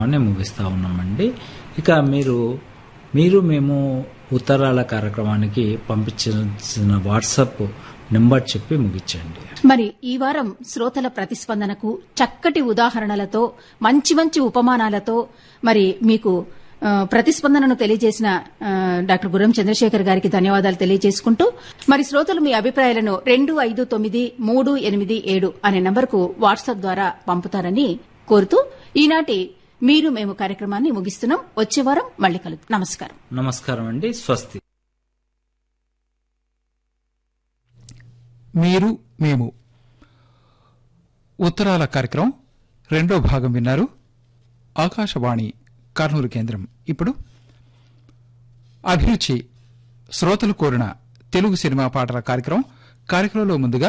అని ముగిస్తా ఉన్నామండి ఇక మీరు మీరు మేము ఉత్తరాల కార్యక్రమానికి పంపించిన వాట్సాప్ నెంబర్ చెప్పి ముగించండి మరి ఈ వారం శ్రోతల ప్రతిస్పందనకు చక్కటి ఉదాహరణలతో మంచి మంచి ఉపమానాలతో మరి మీకు ఆ, ప్రతిస్పందనను తెలియజేసిన ఆ, డాక్టర్ గుర్రం చంద్రశేఖర్ గారికి ధన్యవాదాలు తెలియజేసుకుంటూ మరి శ్రోతలు మీ అభిప్రాయాలను రెండు ఐదు తొమ్మిది మూడు ఎనిమిది ఏడు అనే నంబర్కు వాట్సాప్ ద్వారా పంపుతారని కోరుతూ ఈనాటి మీరు మేము కార్యక్రమాన్ని ముగిస్తున్నాం వచ్చే వారం మళ్ళీ కలుద్దాం నమస్కారం నమస్కారం అండి స్వస్తి మీరు మేము ఉత్తరాల కార్యక్రమం రెండో భాగం విన్నారు ఆకాశవాణి కర్నూలు కేంద్రం ఇప్పుడు అభిరుచి శ్రోతలు కోరిన తెలుగు సినిమా పాటల కార్యక్రమం కార్యక్రమంలో ముందుగా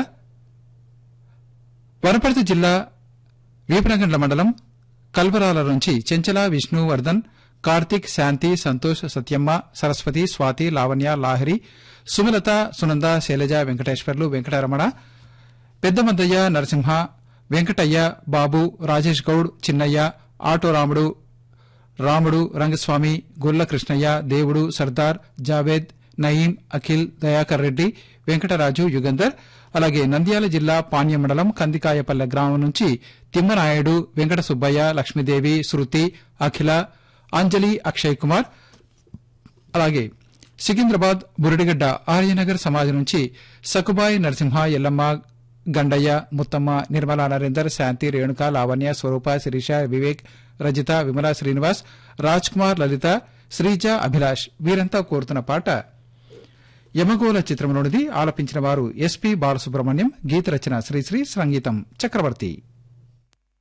వనపర్తి జిల్లా వీపనగండ్ల మండలం కల్వరాల నుంచి చెంచల విష్ణువర్ధన్ కార్తిక్ శాంతి సంతోష్ సత్యమ్మ సరస్వతి స్వాతి లావణ్య లాహరి సుమలత సునంద శైలజ వెంకటేశ్వర్లు వెంకటరమణ పెద్దమద్దయ్య నరసింహ వెంకటయ్య బాబు రాజేష్ గౌడ్ చిన్నయ్య ఆటోరాముడు రాముడు రంగస్వామి గొల్ల కృష్ణయ్య దేవుడు సర్దార్ జావేద్ నయీం అఖిల్ దయాకర్ రెడ్డి వెంకటరాజు యుగంధర్ అలాగే నంద్యాల జిల్లా పాణ్య మండలం కందికాయపల్లె గ్రామం నుంచి తిమ్మనాయుడు వెంకట సుబ్బయ్య లక్ష్మీదేవి శృతి అఖిల అంజలి అక్షయ్ కుమార్ అలాగే సికింద్రాబాద్ బురడిగడ్డ ఆర్యనగర్ సమాజం నుంచి సకుబాయి నరసింహ ఎల్లమ్మ గండయ్య ముత్తమ్మ నిర్మలా నరేందర్ శాంతి రేణుక లావణ్య స్వరూప శిరీష వివేక్ రజిత విమలా శ్రీనివాస్ రాజ్ కుమార్ లలిత శ్రీజ అభిలాష్ వీరంతా కోరుతున్న పాట యమగోళ చిత్రంలోనిది ఆలపించిన వారు ఎస్పీ బాలసుబ్రహ్మణ్యం గీత రచన శ్రీశ్రీ సంగీతం చక్రవర్తి